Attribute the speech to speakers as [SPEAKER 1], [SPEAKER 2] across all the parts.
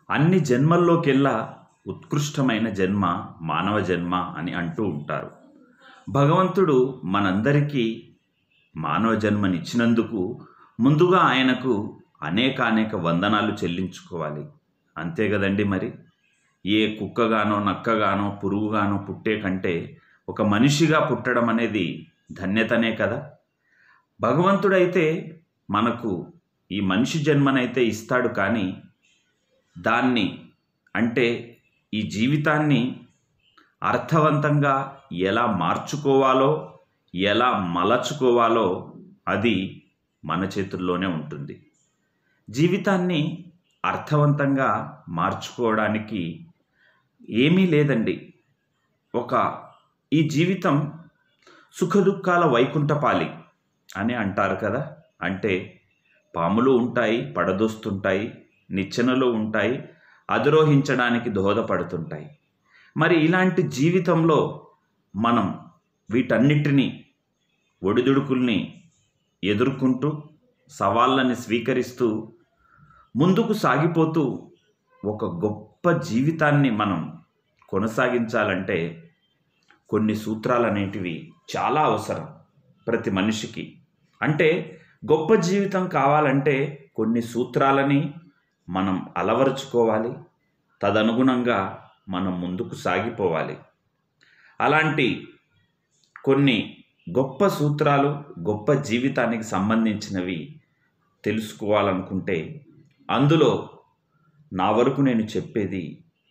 [SPEAKER 1] అన్ని జన్మల్లోకెల్లా ఉత్కృష్టమైన జన్మ మానవ జన్మ అని అంటూ ఉంటారు భగవంతుడు మనందరికీ మానవ జన్మనిచ్చినందుకు ముందుగా ఆయనకు అనేక అనేక వందనాలు చెల్లించుకోవాలి అంతే కదండి మరి ఏ కుక్కగానో నక్కగానో పురుగుగానో పుట్టే కంటే ఒక మనిషిగా పుట్టడం అనేది ధన్యతనే కదా భగవంతుడైతే మనకు ఈ మనిషి జన్మనైతే ఇస్తాడు కానీ దాన్ని అంటే ఈ జీవితాన్ని అర్థవంతంగా ఎలా మార్చుకోవాలో ఎలా మలచుకోవాలో అది మన చేతుల్లోనే ఉంటుంది జీవితాన్ని అర్థవంతంగా మార్చుకోవడానికి ఏమీ లేదండి ఒక ఈ జీవితం సుఖదుఖాల వైకుంఠపాలి అని అంటారు కదా అంటే పాములు ఉంటాయి పడదోస్తుంటాయి నిచ్చెనలు ఉంటాయి అధిరోహించడానికి దోహదపడుతుంటాయి మరి ఇలాంటి జీవితంలో మనం వీటన్నిటినీ ఒడిదుడుకుల్ని ఎదుర్కొంటూ సవాళ్ళని స్వీకరిస్తూ ముందుకు సాగిపోతూ ఒక గొప్ప జీవితాన్ని మనం కొనసాగించాలంటే కొన్ని సూత్రాలు అనేటివి చాలా అవసరం ప్రతి మనిషికి అంటే గొప్ప జీవితం కావాలంటే కొన్ని సూత్రాలని మనం అలవరుచుకోవాలి తదనుగుణంగా మనం ముందుకు సాగిపోవాలి అలాంటి కొన్ని గొప్ప సూత్రాలు గొప్ప జీవితానికి సంబంధించినవి తెలుసుకోవాలనుకుంటే అందులో నా వరకు నేను చెప్పేది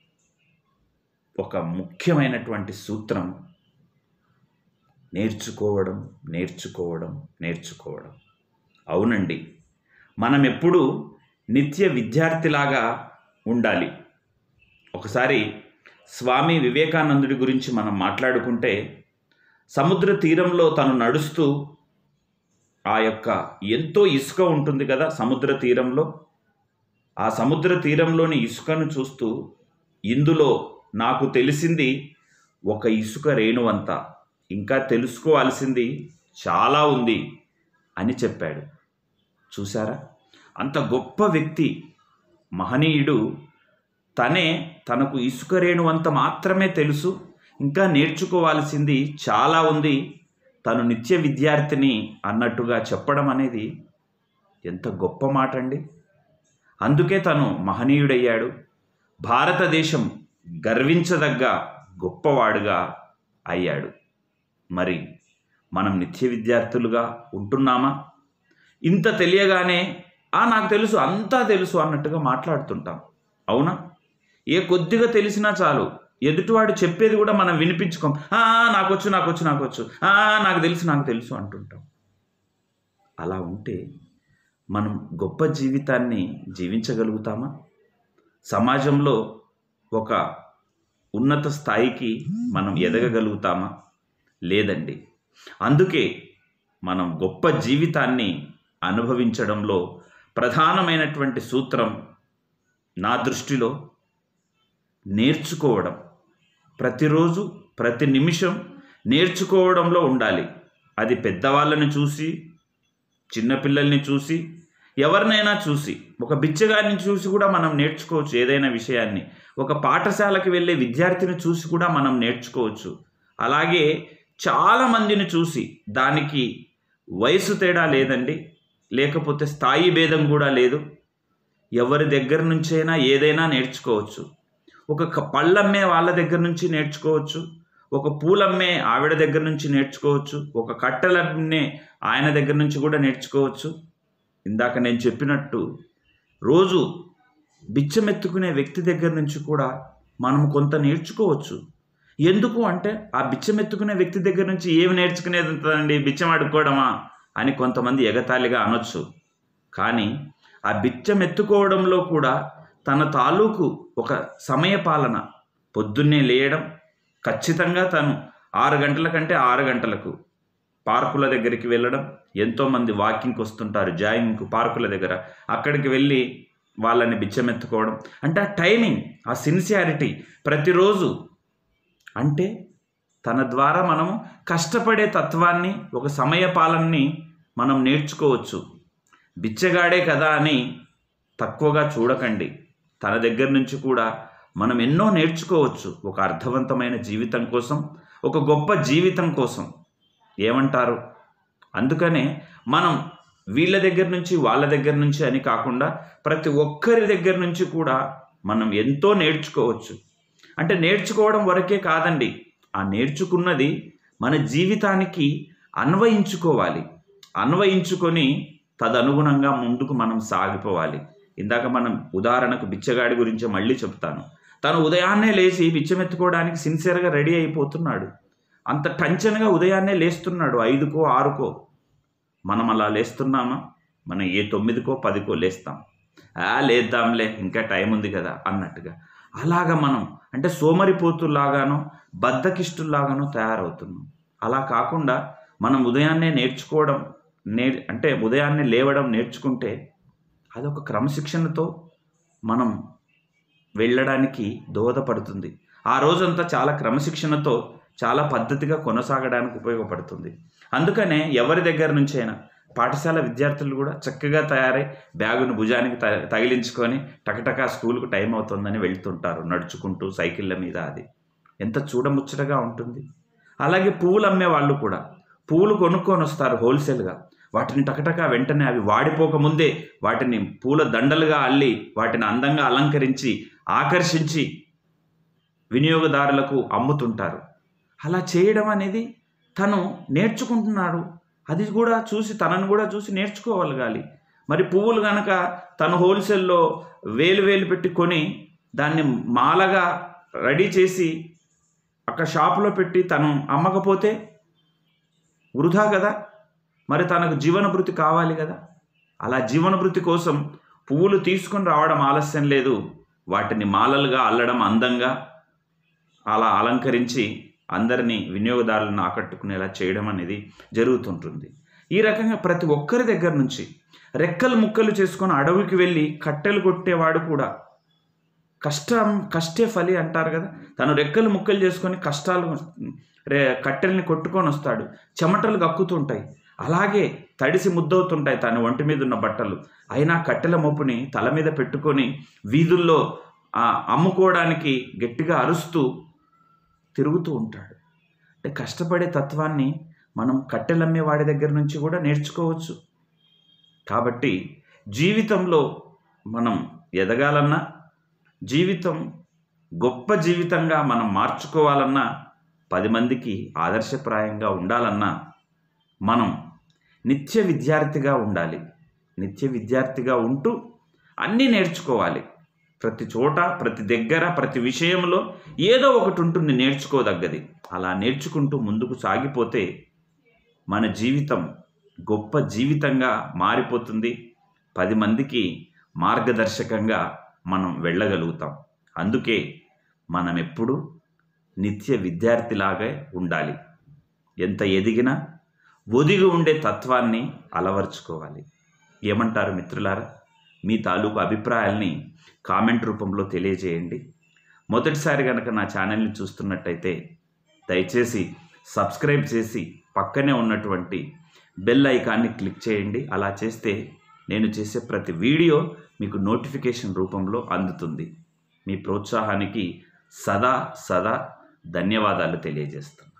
[SPEAKER 1] ఒక ముఖ్యమైనటువంటి సూత్రం నేర్చుకోవడం నేర్చుకోవడం నేర్చుకోవడం అవునండి మనం ఎప్పుడూ నిత్య విద్యార్థిలాగా ఉండాలి ఒకసారి స్వామి వివేకానందుడి గురించి మనం మాట్లాడుకుంటే సముద్ర తీరంలో తను నడుస్తూ ఆ యొక్క ఎంతో ఇసుక ఉంటుంది కదా సముద్ర తీరంలో ఆ సముద్ర తీరంలోని ఇసుకను చూస్తూ ఇందులో నాకు తెలిసింది ఒక ఇసుక రేణువంత ఇంకా తెలుసుకోవాల్సింది చాలా ఉంది అని చెప్పాడు చూసారా అంత గొప్ప వ్యక్తి మహనీయుడు తనే తనకు ఇసుక రేణువంత మాత్రమే తెలుసు ఇంకా నేర్చుకోవాల్సింది చాలా ఉంది తను నిత్య విద్యార్థిని అన్నట్టుగా చెప్పడం అనేది ఎంత గొప్ప మాట అండి అందుకే తను మహనీయుడయ్యాడు భారతదేశం గర్వించదగ్గ గొప్పవాడుగా అయ్యాడు మరి మనం నిత్య విద్యార్థులుగా ఉంటున్నామా ఇంత తెలియగానే ఆ నాకు తెలుసు అంతా తెలుసు అన్నట్టుగా మాట్లాడుతుంటాం అవునా ఏ కొద్దిగా తెలిసినా చాలు ఎదుటివాడు చెప్పేది కూడా మనం వినిపించుకోం "ఆ, నాకొచ్చు నాకొచ్చు నాకొచ్చు "ఆ, నాకు తెలుసు నాకు తెలుసు అంటుంటాం అలా ఉంటే మనం గొప్ప జీవితాన్ని జీవించగలుగుతామా సమాజంలో ఒక ఉన్నత స్థాయికి మనం ఎదగగలుగుతామా లేదండి అందుకే మనం గొప్ప జీవితాన్ని అనుభవించడంలో ప్రధానమైనటువంటి సూత్రం నా దృష్టిలో నేర్చుకోవడం ప్రతిరోజు ప్రతి నిమిషం నేర్చుకోవడంలో ఉండాలి అది పెద్దవాళ్ళని చూసి చిన్నపిల్లల్ని చూసి ఎవరినైనా చూసి ఒక బిచ్చగారిని చూసి కూడా మనం నేర్చుకోవచ్చు ఏదైనా విషయాన్ని ఒక పాఠశాలకు వెళ్ళే విద్యార్థిని చూసి కూడా మనం నేర్చుకోవచ్చు అలాగే చాలామందిని చూసి దానికి వయసు తేడా లేదండి లేకపోతే స్థాయి భేదం కూడా లేదు ఎవరి దగ్గర నుంచైనా ఏదైనా నేర్చుకోవచ్చు ఒక క- పళ్ళమ్మే వాళ్ళ దగ్గర నుంచి నేర్చుకోవచ్చు ఒక పూలమ్మే ఆవిడ దగ్గర నుంచి నేర్చుకోవచ్చు ఒక కట్టెలమ్మే ఆయన దగ్గర నుంచి కూడా నేర్చుకోవచ్చు ఇందాక నేను చెప్పినట్టు రోజు బిచ్చమెత్తుకునే వ్యక్తి దగ్గర నుంచి కూడా మనం కొంత నేర్చుకోవచ్చు ఎందుకు అంటే ఆ బిచ్చమెత్తుకునే వ్యక్తి దగ్గర నుంచి ఏమి నేర్చుకునేది ఉంటుందండి బిచ్చం అడుక్కోవడమా అని కొంతమంది ఎగతాళిగా అనొచ్చు కానీ ఆ బిచ్చం ఎత్తుకోవడంలో కూడా తన తాలూకు ఒక సమయ పాలన పొద్దున్నే లేయడం ఖచ్చితంగా తను ఆరు గంటల కంటే ఆరు గంటలకు పార్కుల దగ్గరికి వెళ్ళడం ఎంతోమంది వాకింగ్కి వస్తుంటారు జాగింగ్కు పార్కుల దగ్గర అక్కడికి వెళ్ళి వాళ్ళని బిచ్చమెత్తుకోవడం అంటే ఆ టైమింగ్ ఆ సిన్సియారిటీ ప్రతిరోజు అంటే తన ద్వారా మనము కష్టపడే తత్వాన్ని ఒక సమయ పాలనని మనం నేర్చుకోవచ్చు బిచ్చగాడే కదా అని తక్కువగా చూడకండి తన దగ్గర నుంచి కూడా మనం ఎన్నో నేర్చుకోవచ్చు ఒక అర్థవంతమైన జీవితం కోసం ఒక గొప్ప జీవితం కోసం ఏమంటారు అందుకనే మనం వీళ్ళ దగ్గర నుంచి వాళ్ళ దగ్గర నుంచి అని కాకుండా ప్రతి ఒక్కరి దగ్గర నుంచి కూడా మనం ఎంతో నేర్చుకోవచ్చు అంటే నేర్చుకోవడం వరకే కాదండి ఆ నేర్చుకున్నది మన జీవితానికి అన్వయించుకోవాలి అన్వయించుకొని తదనుగుణంగా ముందుకు మనం సాగిపోవాలి ఇందాక మనం ఉదాహరణకు బిచ్చగాడి గురించి మళ్ళీ చెప్తాను తను ఉదయాన్నే లేచి బిచ్చమెత్తుకోవడానికి సిన్సియర్గా రెడీ అయిపోతున్నాడు అంత టెన్షన్గా ఉదయాన్నే లేస్తున్నాడు ఐదుకో ఆరుకో మనం అలా లేస్తున్నామా మనం ఏ తొమ్మిదికో పదికో లేస్తాం ఆ లేద్దాంలే ఇంకా టైం ఉంది కదా అన్నట్టుగా అలాగా మనం అంటే సోమరిపోతుల్లాగానో బద్దకిష్టుల్లాగానో తయారవుతున్నాం అలా కాకుండా మనం ఉదయాన్నే నేర్చుకోవడం నే అంటే ఉదయాన్నే లేవడం నేర్చుకుంటే అదొక క్రమశిక్షణతో మనం వెళ్ళడానికి దోహదపడుతుంది ఆ రోజంతా చాలా క్రమశిక్షణతో చాలా పద్ధతిగా కొనసాగడానికి ఉపయోగపడుతుంది అందుకనే ఎవరి దగ్గర నుంచైనా పాఠశాల విద్యార్థులు కూడా చక్కగా తయారై బ్యాగును భుజానికి త తగిలించుకొని టకటకా స్కూల్కు టైం అవుతుందని వెళ్తుంటారు నడుచుకుంటూ సైకిళ్ళ మీద అది ఎంత చూడముచ్చటగా ఉంటుంది అలాగే పువ్వులు అమ్మే వాళ్ళు కూడా పువ్వులు కొనుక్కొని వస్తారు హోల్సేల్గా వాటిని టకటకా వెంటనే అవి వాడిపోకముందే వాటిని పూల దండలుగా అల్లి వాటిని అందంగా అలంకరించి ఆకర్షించి వినియోగదారులకు అమ్ముతుంటారు అలా చేయడం అనేది తను నేర్చుకుంటున్నాడు అది కూడా చూసి తనను కూడా చూసి నేర్చుకోగలగాలి మరి పువ్వులు కనుక తను హోల్సేల్లో వేలు వేలు పెట్టి కొని దాన్ని మాలగా రెడీ చేసి అక్కడ షాపులో పెట్టి తను అమ్మకపోతే వృధా కదా మరి తనకు జీవనభృతి కావాలి కదా అలా జీవనభృతి కోసం పువ్వులు తీసుకొని రావడం ఆలస్యం లేదు వాటిని మాలలుగా అల్లడం అందంగా అలా అలంకరించి అందరినీ వినియోగదారులను ఆకట్టుకునేలా చేయడం అనేది జరుగుతుంటుంది ఈ రకంగా ప్రతి ఒక్కరి దగ్గర నుంచి రెక్కలు ముక్కలు చేసుకొని అడవికి వెళ్ళి కట్టెలు కొట్టేవాడు కూడా కష్టం కష్టే ఫలి అంటారు కదా తను రెక్కలు ముక్కలు చేసుకొని కష్టాలు రే కట్టెల్ని కొట్టుకొని వస్తాడు చెమటలు కక్కుతుంటాయి అలాగే తడిసి ముద్దవుతుంటాయి తన ఒంటి మీద ఉన్న బట్టలు అయినా కట్టెల మోపుని తల మీద పెట్టుకొని వీధుల్లో ఆ, అమ్ముకోవడానికి గట్టిగా అరుస్తూ తిరుగుతూ ఉంటాడు అంటే కష్టపడే తత్వాన్ని మనం కట్టెలమ్మే వాడి దగ్గర నుంచి కూడా నేర్చుకోవచ్చు కాబట్టి జీవితంలో మనం ఎదగాలన్నా జీవితం గొప్ప జీవితంగా మనం మార్చుకోవాలన్నా పది మందికి ఆదర్శప్రాయంగా ఉండాలన్నా మనం నిత్య విద్యార్థిగా ఉండాలి నిత్య విద్యార్థిగా ఉంటూ అన్నీ నేర్చుకోవాలి ప్రతి చోట ప్రతి దగ్గర ప్రతి విషయంలో ఏదో ఒకటి ఉంటుంది నేర్చుకోదగ్గది అలా నేర్చుకుంటూ ముందుకు సాగిపోతే మన జీవితం గొప్ప జీవితంగా మారిపోతుంది పది మందికి మార్గదర్శకంగా మనం వెళ్ళగలుగుతాం అందుకే మనం ఎప్పుడు నిత్య విద్యార్థిలాగే ఉండాలి ఎంత ఎదిగినా ఒదిగి ఉండే తత్వాన్ని అలవర్చుకోవాలి ఏమంటారు మిత్రులారా మీ తాలూకు అభిప్రాయాల్ని కామెంట్ రూపంలో తెలియజేయండి మొదటిసారి కనుక నా ఛానల్ని చూస్తున్నట్టయితే దయచేసి సబ్స్క్రైబ్ చేసి పక్కనే ఉన్నటువంటి బెల్ ఐకాన్ని క్లిక్ చేయండి అలా చేస్తే నేను చేసే ప్రతి వీడియో మీకు నోటిఫికేషన్ రూపంలో అందుతుంది మీ ప్రోత్సాహానికి సదా సదా ధన్యవాదాలు తెలియజేస్తాను